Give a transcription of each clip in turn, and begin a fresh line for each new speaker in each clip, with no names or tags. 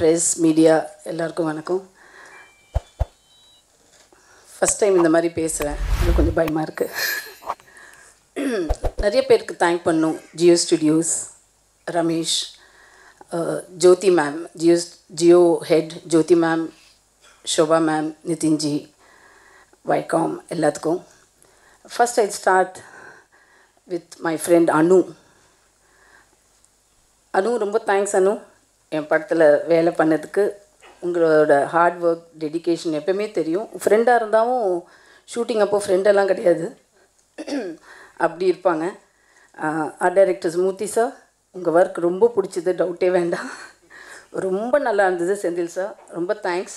Press media எல்லாருக்கும் வணக்கம் first time இந்த மாதிரி பேசுகிறேன் எனக்கு கொஞ்சம் பயமாக இருக்குது நிறைய பேருக்கு தேங்க் பண்ணும் ஜியோ ஸ்டுடியோஸ் ரமேஷ் அஹ், Jyothi ma'am Jio Jio head Jyothi ma'am Shobha ma'am Nitinji Viacom எல்லாத்துக்கும் first I start with my friend Anu Anu ரொம்ப தேங்க்ஸ் அனு என் படத்தில் வேலை பண்ணதுக்கு உங்களோட ஹார்ட் ஒர்க் டெடிகேஷன் எப்பவுமே தெரியும் ஃப்ரெண்டாக இருந்தாலும் ஷூட்டிங் அப்போ ஃப்ரெண்டெல்லாம் கிடையாது அப்படி இருப்பாங்க ஆர்ட் டைரக்டர்ஸ் மூர்த்தி சார் உங்கள் ஒர்க் ரொம்ப பிடிச்சது டவுட்டே வேண்டாம் ரொம்ப நல்லா இருந்தது செந்தில் சார் ரொம்ப thanks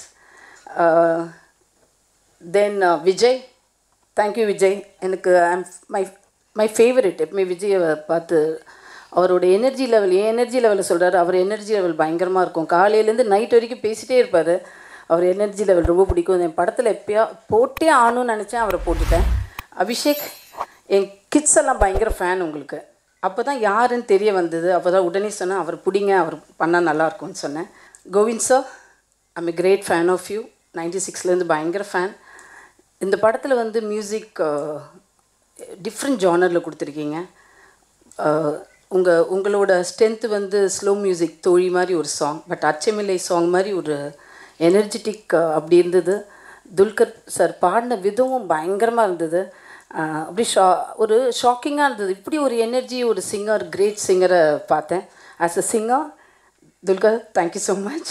then Vijay thank you Vijay எனக்கு ஐம் மை மை ஃபேவரட் எப்பவுமே விஜயை பார்த்து அவரோட எனர்ஜி லெவல் என் எனர்ஜி லெவலில் சொல்கிறாரு அவர் எனர்ஜி லெவல் பயங்கரமாக இருக்கும் காலையிலேருந்து நைட் வரைக்கும் பேசிகிட்டே இருப்பார் அவர் எனர்ஜி லெவல் ரொம்ப பிடிக்கும் என் படத்தில் எப்பயா போட்டே ஆகணும்னு நினச்சேன் அவரை போட்டுட்டேன் அபிஷேக் என் கிட்ஸ் எல்லாம் பயங்கர ஃபேன் உங்களுக்கு அப்போ தான் யாருன்னு தெரிய வந்தது அப்போ தான் உடனே சொன்னேன் அவர் பிடிங்க அவர் பண்ணால் நல்லாயிருக்கும்னு சொன்னேன் Govind sir I'm a great fan of you ninety சிக்ஸ்லேருந்து பயங்கர ஃபேன் இந்த படத்தில் வந்து மியூசிக் டிஃப்ரெண்ட் ஜானரில் கொடுத்துருக்கீங்க உங்கள் உங்களோட ஸ்ட்ரென்த்து வந்து ஸ்லோ மியூசிக் தோழி மாதிரி ஒரு சாங் பட் அச்சமில்லை சாங் மாதிரி ஒரு எனர்ஜெட்டிக் அப்படி இருந்தது துல்கர் சார் பாடின விதமும் பயங்கரமாக இருந்தது அஹ், அப்படி ஷா ஒரு ஷாக்கிங்காக இருந்தது இப்படி ஒரு எனர்ஜி ஒரு சிங்கர் கிரேட் சிங்கரை பார்த்தேன் as a singer Dulquer thank you so much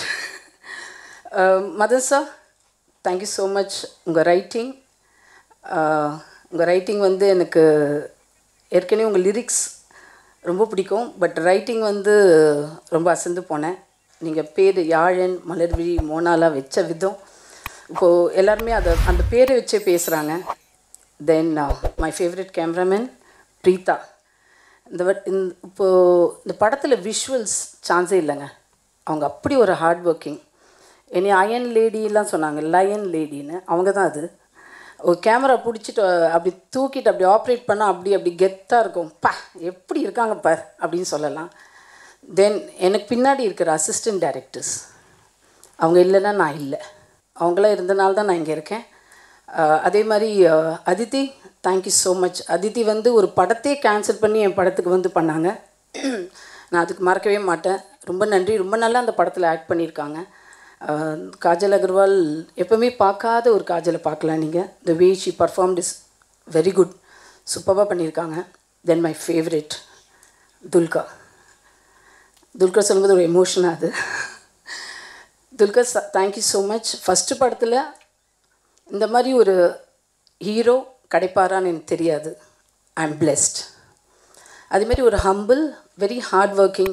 Madan sir thank you so much உங்கள் ரைட்டிங் உங்கள் ரைட்டிங் வந்து எனக்கு ஏற்கனவே உங்கள் லிரிக்ஸ் ரொம்ப பிடிக்கும் பட் ரைட்டிங் வந்து ரொம்ப அசந்து போனேன் நீங்கள் பேர் யாழன் மலர்விழி மோனாலா வச்ச விதம் இப்போது எல்லாருமே அதை அந்த பேரை வச்சே பேசுகிறாங்க then my favourite cameraman Preetha இந்த வட் இந்த இப்போது இந்த படத்தில் விஷுவல்ஸ் சான்ஸே இல்லைங்க அவங்க அப்படி ஒரு ஹார்ட் ஒர்க்கிங் என்னை அயன் லேடிலாம் சொன்னாங்க லயன் லேடின்னு அவங்க தான் அது ஒரு கேமரா பிடிச்சிட்டு அப்படி தூக்கிட்டு அப்படி ஆப்ரேட் பண்ணால் அப்படி அப்படி கெத்தாக இருக்கும் பா எப்படி இருக்காங்க பார் அப்படின்னு சொல்லலாம் தென் எனக்கு பின்னாடி இருக்கிற அசிஸ்டன்ட் டைரக்டர்ஸ் அவங்க இல்லைன்னா நான் இல்லை அவங்களாம் இருந்தனால தான் நான் இங்கே இருக்கேன் அஹ் அதே மாதிரி அஹ் Aditi thank you so much Aditi வந்து ஒரு படத்தையே கேன்சல் பண்ணி என் படத்துக்கு வந்து பண்ணாங்க நான் அதுக்கு மறக்கவே மாட்டேன் ரொம்ப நன்றி ரொம்ப நல்லா அந்த படத்தில் ஆக்ட் பண்ணியிருக்காங்க அஹ் காஜல் அகர்வால் எப்பவுமே பார்க்காத ஒரு காஜலை பார்க்கலாம் நீங்கள் the way she performed is very good சூப்பராக பண்ணியிருக்காங்க then my favourite Dulquer Dulquer சொல்லும்போது ஒரு எமோஷன் அது Dulquer thank you so much first படத்தில் இந்த மாதிரி ஒரு ஹீரோ கிடைப்பாரான்னு எனக்கு தெரியாது ஐ எம் பிளெஸ்ட் அதேமாரி ஒரு humble very hard working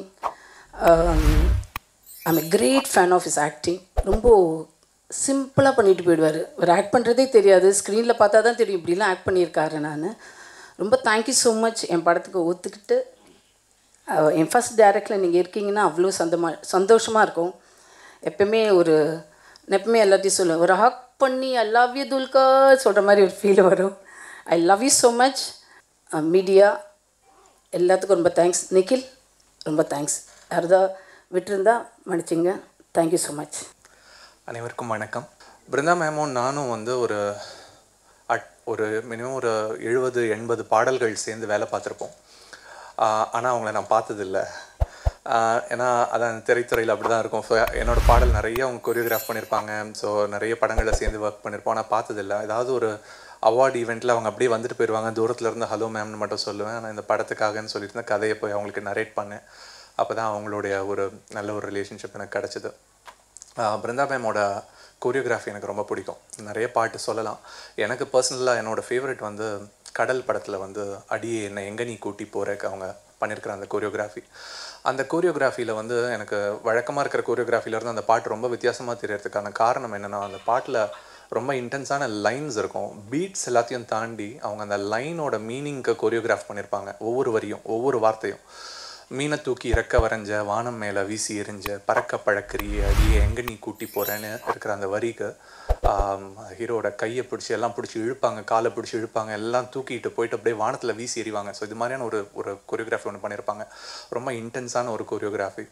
I'm a great fan of is acting ரொம்ப சிம்பிளாக பண்ணிட்டு போயிடுவார் ஒரு ஆக்ட் பண்ணுறதே தெரியாது ஸ்க்ரீனில் பார்த்தா தான் தெரியும் இப்படிலாம் ஆக்ட் பண்ணியிருக்காரு நான் ரொம்ப தேங்க்யூ ஸோ மச் என் படத்துக்கு ஒத்துக்கிட்டு அஹ், என் ஃபஸ்ட் டேரக்டில் நீங்கள் இருக்கீங்கன்னா அவ்வளோ சந்தமாக சந்தோஷமாக இருக்கும் எப்பவுமே ஒரு நான் எப்பவுமே எல்லாத்தையும் சொல்லுவேன் ஒரு ஹக் பண்ணி ஐ லவ் யூ துல்கா சொல்கிற மாதிரி ஒரு ஃபீல் வரும் I love you so much media எல்லாத்துக்கும் ரொம்ப தேங்க்ஸ் நிக்கில் ரொம்ப தேங்க்ஸ் யாரதா விட்டுருந்தா மன்னிச்சிங்க தேங்க்யூ ஸோ மச்
அனைவருக்கும் வணக்கம் பிருந்தா மேமும் நானும் வந்து ஒரு அட் ஒரு மினிமம் ஒரு எழுபது எண்பது பாடல்கள் சேர்ந்து வேலை பார்த்துருப்போம் ஆனால் அவங்கள நான் பார்த்ததில்ல ஆஹ் ஏன்னா அதான் திரைத்துறையில் அப்படி தான் இருக்கும் So, என்னோட பாடல் நிறைய அவங்க கொரியோகிராஃப் பண்ணியிருப்பாங்க ஸோ நிறைய படங்களில் சேர்ந்து ஒர்க் பண்ணியிருப்போம் ஆனால் பார்த்ததில்ல ஏதாவது ஒரு அவார்டு ஈவெண்ட்டில் அவங்க அப்படியே வந்துட்டு போயிடுவாங்க தூரத்துல இருந்து ஹலோ மேம்னு மட்டும் சொல்லுவேன் ஆனால் இந்த படத்துக்காகன்னு சொல்லிட்டு இந்த கதையை போய் அவங்களுக்கு நரேட் பண்ணேன் அப்போ தான் அவங்களுடைய ஒரு நல்ல ஒரு ரிலேஷன்ஷிப் எனக்கு கிடச்சிது ஆஹ் பிருந்தா மேமோட கோரியோகிராஃபி எனக்கு ரொம்ப பிடிக்கும் நிறைய பாட்டு சொல்லலாம் எனக்கு பர்சனலாக என்னோட ஃபேவரட் வந்து கடல் படத்தில் வந்து அடியே என்னை எங்கே நீ கூட்டி போகிறக்கு அவங்க பண்ணியிருக்கிற அந்த கோரியோகிராஃபி அந்த கோரியோகிராஃபியில் வந்து எனக்கு வழக்கமாக இருக்கிற choreography-ல இருந்து அந்த பாட்டு ரொம்ப வித்தியாசமாக தெரியறதுக்கான காரணம் என்னென்னா அந்த பாட்டில் ரொம்ப இன்டென்ஸான லைன்ஸ் இருக்கும் பீட்ஸ் எல்லாத்தையும் தாண்டி அவங்க அந்த லைனோட மீனிங்க்கு கொரியோகிராஃப் பண்ணியிருப்பாங்க ஒவ்வொரு வரியும் ஒவ்வொரு வார்த்தையும் மீனை தூக்கி இறக்க வரைஞ்ச வானம் மேலே வீசி எறிஞ்ச பறக்க பழக்கிறிய அடியே எங்கே நீ கூட்டி போகிறேன்னு இருக்கிற அந்த வரிக்கு ஹீரோட கையை பிடிச்சி எல்லாம் பிடிச்சி இழுப்பாங்க காலை பிடிச்சி இழுப்பாங்க எல்லாம் தூக்கிட்டு போயிட்டு அப்படியே வானத்தில் வீசி எறிவாங்க ஸோ இது மாதிரியான ஒரு ஒரு கொரியோகிராஃபி ஒன்று பண்ணியிருப்பாங்க ரொம்ப இன்டென்ஸான ஒரு கொரியோகிராஃபி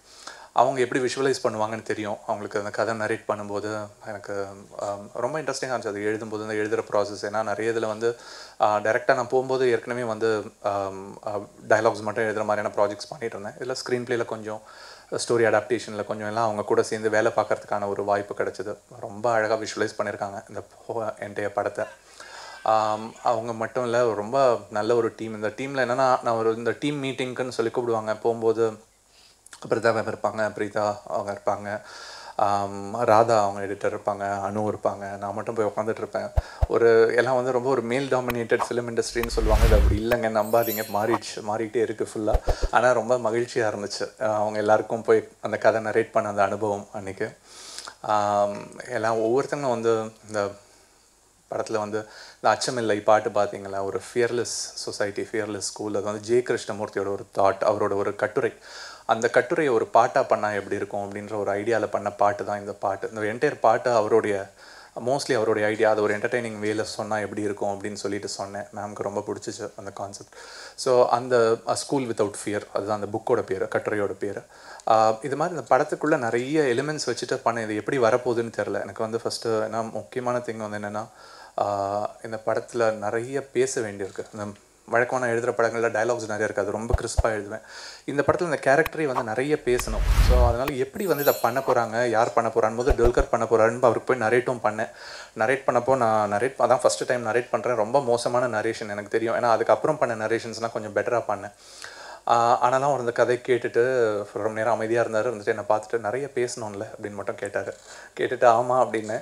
அவங்க எப்படி விஷுவலைஸ் பண்ணுவாங்கன்னு தெரியும் அவங்களுக்கு அந்த கதை நரேட் பண்ணும்போது எனக்கு ஆம், ரொம்ப இன்ட்ரெஸ்டிங்காக இருந்துச்சு அது எழுதும்போது அந்த எழுதுகிற ப்ராசஸ் ஏன்னா நிறைய இதில் வந்து டேரெக்டாக நான் போகும்போது ஏற்கனவே வந்து டயலாக்ஸ் மட்டும் எழுதுகிற மாதிரியான ப்ராஜெக்ட்ஸ் பண்ணிட்டு இருந்தேன் இதில் ஸ்க்ரீன் பிளேயில் கொஞ்சம் ஸ்டோரி அடாப்டேஷனில் கொஞ்சம் எல்லாம் அவங்க கூட சேர்ந்து வேலை பார்க்கறதுக்கான ஒரு வாய்ப்பு கிடைச்சது ரொம்ப அழகாக விஷுவலைஸ் பண்ணியிருக்காங்க இந்த என்டைய படத்தை ஆம், அவங்க மட்டும் இல்லை ரொம்ப நல்ல ஒரு டீம் இந்த டீமில் என்னென்னா நான் ஒரு இந்த டீம் மீட்டிங்க்குன்னு சொல்லி கூப்பிடுவாங்க போகும்போது பிரதா மேம் இருப்பாங்க பிரீதா அவங்க இருப்பாங்க ஆம், ராதா அவங்க எடிட்டர் இருப்பாங்க அனு இருப்பாங்க நான் மட்டும் போய் உட்காந்துட்டு இருப்பேன் ஒரு எல்லாம் வந்து ரொம்ப ஒரு மேல் டாமினேட்டட் ஃபிலிம் இண்டஸ்ட்ரின்னு சொல்லுவாங்க இது அப்படி இல்லைங்க நம்பாதீங்க மாறிடுச்சு மாறிக்கிட்டே இருக்குது ஃபுல்லாக ஆனால் ரொம்ப மகிழ்ச்சியாக இருந்துச்சு அஹ் அவங்க எல்லாருக்கும் போய் அந்த கதை நரேட் பண்ண அந்த அனுபவம் அன்றைக்கி எல்லாம் ஒவ்வொருத்தங்க வந்து இந்த படத்தில் வந்து இந்த அச்சமில்லை பாட்டு பார்த்தீங்களா ஒரு ஃபியர்லெஸ் சொசைட்டி ஃபியர்லெஸ் ஸ்கூல் அது வந்து ஜே கிருஷ்ணமூர்த்தியோட ஒரு தாட் அவரோட ஒரு கட்டுரை அந்த கட்டுரையை ஒரு பாட்டாக பண்ணால் எப்படி இருக்கும் அப்படின்ற ஒரு ஐடியாவில் பண்ண பாட்டு தான் இந்த பாட்டு இந்த என்டையர் பாட்டு அவருடைய மோஸ்ட்லி அவருடைய ஐடியா அது ஒரு என்டர்டெய்னிங் வேல சொன்னால் எப்படி இருக்கும் அப்படின்னு சொல்லிட்டு சொன்னேன் மேம்க்கு ரொம்ப பிடிச்சிச்சு அந்த கான்செப்ட் ஸோ அந்த ஸ்கூல் வித்தவுட் ஃபியர் அதுதான் அந்த புக்கோட பேர் கட்டுரையோட பேர் இது மாதிரி இந்த படத்துக்குள்ளே நிறைய எலிமெண்ட்ஸ் வச்சுட்டு பண்ண இது எப்படி வரப்போகுதுன்னு தெரில எனக்கு வந்து ஃபஸ்ட்டு என்ன முக்கியமான திங் வந்து என்னென்னா இந்த படத்தில் நிறைய பேச வேண்டியிருக்கு இந்த வழக்கமான எழுதுகிற படங்களில் டயலாக்ஸ் நிறைய இருக்குது அது ரொம்ப கிறிஸ்பாக எழுதுவேன் இந்த படத்தில் இந்த கேரக்டரை வந்து நிறைய பேசணும் ஸோ அதனால் எப்படி வந்து இதை பண்ண போகிறாங்க யார் பண்ண போகிறான்னு போது டொல்கர் பண்ண போகிறாருன்னு அவருக்கு போய் நரேட்டும் பண்ணேன் நரேட் பண்ணப்போ நான் நரேட் அதான் ஃபஸ்ட்டு டைம் நரேட் பண்ணுறேன் ரொம்ப மோசமான நரேஷன் எனக்கு தெரியும் ஏன்னா அதுக்கப்புறம் பண்ண நரேஷன்ஸ்லாம் கொஞ்சம் பெட்டராக பண்ணேன் ஆஹ் ஆனாலும் அவர் இந்த கதை கேட்டுட்டு ரொம்ப நேரம் அமைதியாக இருந்தார் இருந்துட்டு என்னை பார்த்துட்டு நிறைய பேசணும்ல அப்படின்னு மட்டும் கேட்டார் கேட்டுட்டு ஆமாம் அப்படின்னு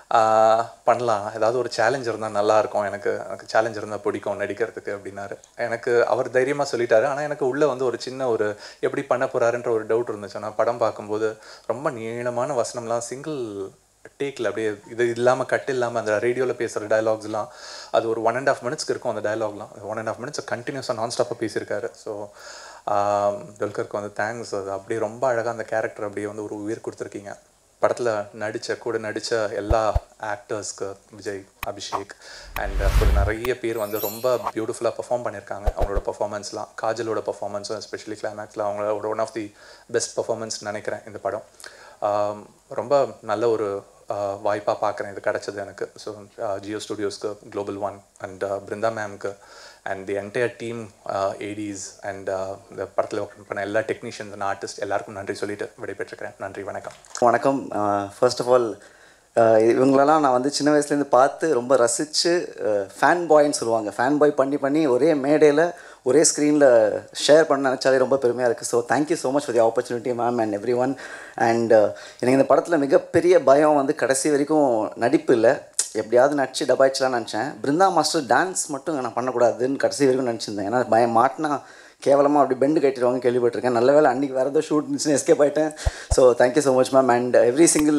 ஆஹ் பண்ணலாம் ஏதாவது ஒரு சேலஞ்ச் இருந்தால் நல்லாயிருக்கும் எனக்கு எனக்கு சேலஞ்ச் இருந்தால் பிடிக்கும் நடிக்கிறதுக்கு அப்படின்னாரு எனக்கு அவர் தைரியமாக சொல்லிட்டாரு ஆனால் எனக்கு உள்ளே வந்து ஒரு சின்ன ஒரு எப்படி பண்ண போகிறாருன்ற ஒரு டவுட் இருந்துச்சு நான் படம் பார்க்கும்போது ரொம்ப நீளமான வசனம்லாம் சிங்கிள் டேக்கில் அப்படியே இது இல்லாமல் கட் இல்லாமல் அந்த ரேடியோவில் பேசுகிற டயலாக்ஸ்லாம் அது ஒரு ஒன் அண்ட் ஆஃப் மினிட்ஸ்க்கு இருக்கும் அந்த டயலாக்லாம் ஒன் அண்ட் ஆஃப் மினிட்ஸ் கண்டினியூஸாக நான் ஸ்டாப்பாக பேசியிருக்காரு ஸோ துல்கருக்கு வந்து தேங்க்ஸ் அது அப்படியே ரொம்ப அழகாக அந்த கேரக்டர் அப்படியே வந்து ஒரு உயிர் கொடுத்துருக்கீங்க படத்தில் நடித்த கூட நடித்த எல்லா ஆக்டர்ஸ்க்கு விஜய் அபிஷேக் அண்ட் கூட நிறைய பேர் வந்து ரொம்ப பியூட்டிஃபுல்லாக பெர்ஃபார்ம் பண்ணியிருக்காங்க அவங்களோட பெர்ஃபார்மன்ஸ்லாம் காஜலோட பெர்ஃபார்மன்ஸும் எஸ்பெஷலி கிளைமேக்ஸில் அவங்களோட one of the best performance நினைக்கிறேன் இந்த படம் ஆம், ரொம்ப நல்ல ஒரு வாய்ப்பாக பார்க்குறேன் இது கிடச்சது எனக்கு ஸோ ஜியோ ஸ்டுடியோஸ்க்கு குளோபல் ஒன் அண்ட் பிருந்தா மேம்க்கு and the entire team ADs and இந்த படத்தில் ஒர்க் பண்ண எல்லா டெக்னீஷியன்ஸ் அண்ட் ஆர்டிஸ்ட் எல்லாருக்கும் நன்றி சொல்லிட்டு விடைபெற்றுக்கிறேன் நன்றி வணக்கம்
வணக்கம் ஃபர்ஸ்ட் ஆஃப் ஆல் இவங்களெல்லாம் நான் வந்து சின்ன வயசுலேருந்து பார்த்து ரொம்ப ரசித்து ஃபேன் பாய்ன்னு சொல்லுவாங்க ஃபேன் பாய் பண்ணி பண்ணி ஒரே மேடையில் ஒரே ஸ்க்ரீனில் ஷேர் பண்ண நினச்சாலே ரொம்ப பெருமையாக இருக்குது so thank you so much for the opportunity ma'am and everyone and எனக்கு இந்த படத்தில் மிகப்பெரிய பயம் வந்து கடைசி வரைக்கும் நடிப்பு இல்லை எப்படியாவது நடிச்சு டபாய்ச்சலாம்னு நினச்சேன் பிருந்தா மாஸ்டர் டான்ஸ் மட்டும் நான் பண்ணக்கூடாதுன்னு கடைசி வரைக்கும் நினச்சிருந்தேன் ஏன்னா பயம் மாட்டினா கேவலமாக அப்படி பெண்டு கட்டிடுவாங்க கேள்விப்பட்டிருக்கேன் நல்ல வேலை அன்றைக்கி வேறு ஏதோ ஷூட் இருந்துச்சுன்னு எஸ்கேப் ஆகிட்டேன் so thank you so much ma'am and every single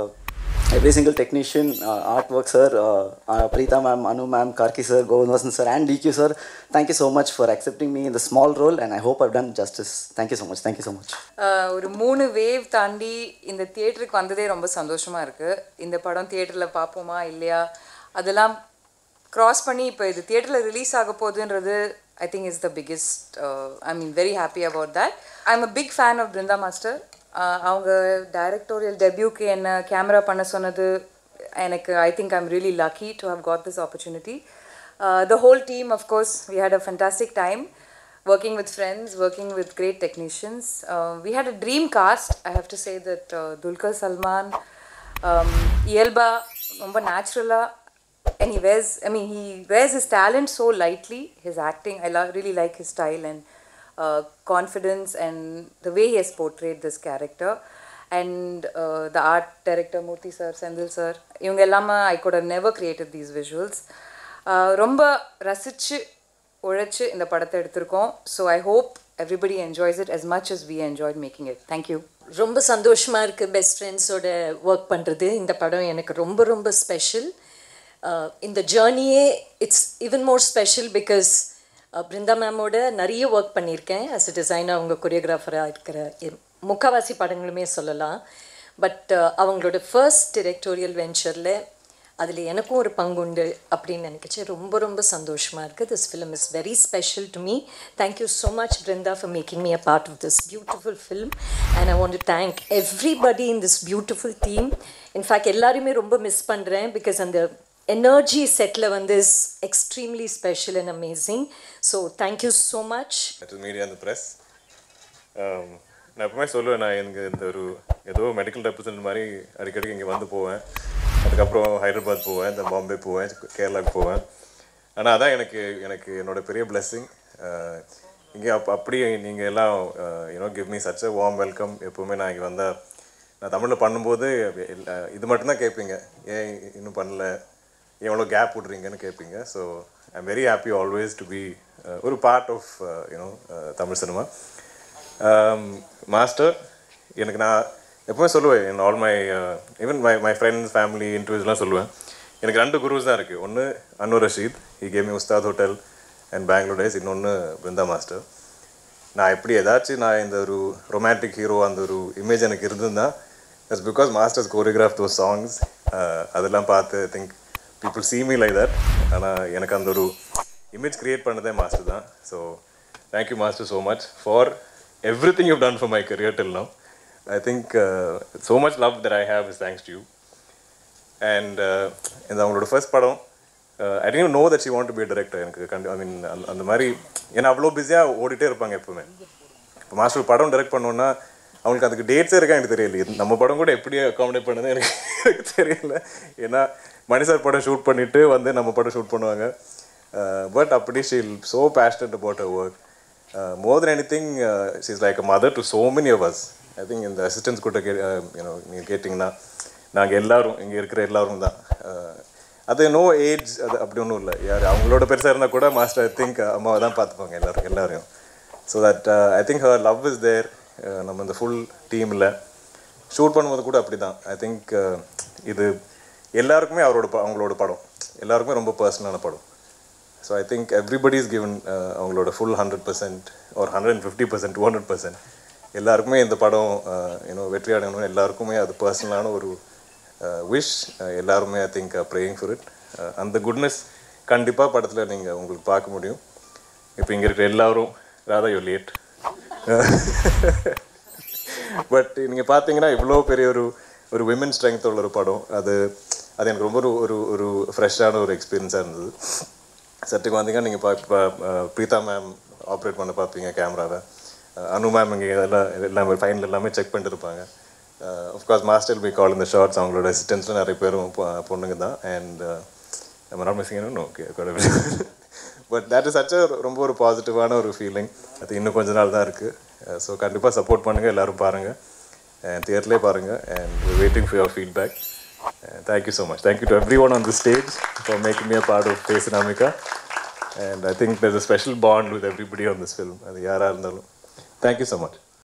every single technician, uh, artwork sir, uh, uh, Preeta ma'am, Anu ma'am, Karki sir, Govind Vasan sir, and DQ sir, thank you so much for accepting me in the small role, and I hope I've done justice. Thank you so much. Thank you so much.
Ah ஒரு மூணு wave தாண்டி இந்த தியேட்டருக்கு வந்ததே ரொம்ப சந்தோஷமாக இருக்குது இந்த படம் தியேட்டரில் பார்ப்போமா இல்லையா அதெல்லாம் க்ராஸ் பண்ணி இப்போ இது தியேட்டரில் ரிலீஸ் ஆக போகுதுன்றது I think is the biggest I mean very happy about that I am a big fan of Brinda master அவங்க டைரக்டோரியல் டெபியூக்கு என்ன கேமரா பண்ண சொன்னது எனக்கு I think I'm really lucky to have got this opportunity the whole team of course we had a fantastic time working with friends, working with great technicians. Uh, we had a dream cast. I have to say that uh, Dulquer Salman, um, Yelba, ரொம்ப naturala, and he wears, I mean, he wears his talent so lightly. His acting, I lo- really like his style and uh, confidence and the way he has portrayed this character. And uh, the art director, Murthy sir, Sendil sir, இவங்க எல்லாமே I could have never created these visuals. Uh, ரொம்ப ரசிச்சு உழைச்சு இந்த படத்தை எடுத்திருக்கோம் so I hope everybody enjoys it as மச் as we enjoyed making it thank you
ரொம்ப சந்தோஷமாக இருக்குது பெஸ்ட் ஃப்ரெண்ட்ஸோட ஒர்க் பண்ணுறது இந்த படம் எனக்கு ரொம்ப ரொம்ப ஸ்பெஷல் இந்த ஜேர்னியே it's even more special because Brinda மேமோட நிறைய ஒர்க் பண்ணியிருக்கேன் அஸ் அ டிசைனர் அவங்க கொரியோகிராஃபராக இருக்கிற எ- முக்காவாசி படங்களுமே சொல்லலாம் பட் அவங்களோட ஃபர்ஸ்ட் டிரெக்டோரியல் வெஞ்சரில் அதில் எனக்கும் ஒரு பங்குண்டு அப்படின்னு நினைக்கிச்சு ரொம்ப ரொம்ப சந்தோஷமாக இருக்குது this film is very special to me thank you so much Brinda for making me a part of this beautiful film and I want to thank everybody in this beautiful team in fact எல்லாரையுமே ரொம்ப மிஸ் பண்ணுறேன் because அந்த energy செட்டில் வந்து is extremely special and amazing so thank you so much
to media அந்த press நான் எப்பவுமே சொல்லுவேன் நான் எனக்கு இந்த ஒரு ஏதோ மெடிக்கல் ரெப்ரசன்ட் மாதிரி அடிக்கடி இங்கே வந்து போவேன் அதுக்கப்புறம் ஹைதராபாத் போவேன் இந்த பாம்பே போவேன் கேரளாவுக்கு போவேன் ஆனால் அதான் எனக்கு எனக்கு என்னோட பெரிய பிளெஸ்ஸிங் இங்கே அப் அப்படியே நீங்கள் எல்லாம் you know give me such a warm welcome எப்போவுமே நான் இங்கே வந்தால் நான் தமிழில் பண்ணும்போது எல்லா- இது மட்டும்தான் கேட்பீங்க ஏன் இன்னும் பண்ணல ஏன் எவ்வளோ கேப் விட்றீங்கன்னு கேட்பீங்க so I am very happy always to be ஒரு part of you know Tamil cinema master எனக்கு நான் எப்பவுமே சொல்லுவேன் in all my even my my friends family இன்டர்வியூஸ்லாம் சொல்லுவேன் எனக்கு ரெண்டு குருஸ் தான் இருக்குது ஒன்று அன்வர் ரஷீத் இ கேமி Ustad hotel and Bangalore days இன்னொன்று பிருந்தா மாஸ்டர் நான் எப்படி ஏதாச்சும் நான் இந்த ஒரு ரொமான்டிக் ஹீரோ அந்த ஒரு இமேஜ் எனக்கு இருந்திருந்தா it's because masters choreograph those songs அதெல்லாம் பார்த்து think people see me like that ஆனால் எனக்கு அந்த ஒரு இமேஜ் கிரியேட் பண்ணதே மாஸ்டர் தான் so thank you master so much for everything you done for my career till now I think so much love that I have is thanks to you and இந்த அவங்களோட first படம் I didn't know that she want to be director எனக்கு கண்டு ஐ மீன் அந்த அந்த மாதிரி ஏன்னா அவ்வளோ பிஸியாக ஓடிட்டே இருப்பாங்க எப்பவுமே இப்போ மாஸ்டர் படம் டைரக்ட் பண்ணோன்னா அவங்களுக்கு அதுக்கு டேட்ஸே இருக்கா எனக்கு தெரியல இது நம்ம படம் கூட எப்படி அகாமடேட் பண்ணது எனக்கு எனக்கு தெரியல ஏன்னா மணி சார் படம் ஷூட் பண்ணிவிட்டு வந்து நம்ம படம் ஷூட் பண்ணுவாங்க பட் அப்படி she'll so passionate about a work more than anything is like a mother to so many of us I think இந்த அசிஸ்டன்ஸ் கூட கே யூனோ நீங்கள் கேட்டிங்கன்னா நாங்கள் எல்லாரும் இங்கே இருக்கிற எல்லாரும் தான் Uh, அது நோ ஏஜ் அது அப்படி ஒன்றும் இல்லை யார் அவங்களோட பெருசாக இருந்தால் கூட மாஸ்டர் ஐ திங்க் அம்மாவை தான் பார்த்துப்பாங்க எல்லாரும் எல்லாரையும் so that I think her love is there நம்ம இந்த ஃபுல் டீமில் ஷூட் பண்ணும்போது கூட அப்படி தான் ஐ திங்க் இது எல்லாருக்குமே அவரோட ப- அவங்களோட படம் எல்லாருக்குமே ரொம்ப பர்சனலான படம் so I think everybody is given அவங்களோட ஃபுல் ஹண்ட்ரட் பர்சன்ட் ஒரு hundred and fifty percent two hundred percent எல்லாருக்குமே இந்த படம் யூனோ வெற்றி அடையணும் எல்லாருக்குமே அது பர்சனலான ஒரு விஷ் எல்லாருமே I think praying for it அந்த குட்னஸ் கண்டிப்பாக படத்தில் நீங்கள் உங்களுக்கு பார்க்க முடியும் இப்போ இங்கே இருக்கிற எல்லாரும் ராதா யூ லேட் பட் நீங்கள் பார்த்தீங்கன்னா இவ்வளோ பெரிய ஒரு ஒரு விமன் ஸ்ட்ரென்த் உள்ள ஒரு படம் அது அது எனக்கு ரொம்ப ஒரு ஒரு ஒரு ஃப்ரெஷ்ஷான ஒரு எக்ஸ்பீரியன்ஸாக இருந்தது சட்டுக்கு வந்தீங்கன்னா நீங்கள் பா இப்போ பிரீதா மேம் ஆப்ரேட் பண்ண பார்ப்பீங்க கேமராவை அனு மேம் இங்கே இதெல்லாம் எல்லாமே ஃபைனல் எல்லாமே செக் பண்ணிட்டு இருப்பாங்க ஆஃப்கோர்ஸ் மாஸ்டர் பி கால் இந்த ஷார்ட்ஸ் அவங்களோட அசிஸ்டன்ஸில் நிறைய பேரும் பொ- பொண்ணுங்க தான் அண்ட் நம்ம not missing okay but that is such ரொம்ப ஒரு பாசிட்டிவான ஒரு ஃபீலிங் அது இன்னும் கொஞ்ச நாள் தான் இருக்குது ஸோ கண்டிப்பாக சப்போர்ட் பண்ணுங்கள் எல்லோரும் பாருங்கள் தியேட்டர்லேயே பாருங்கள் and waiting for your feedback thank you so much thank you to everyone on the stage for making me a part of பேசினாமிகா and I think there's a special bond with everybody on this film அது யாராக இருந்தாலும் thank you so much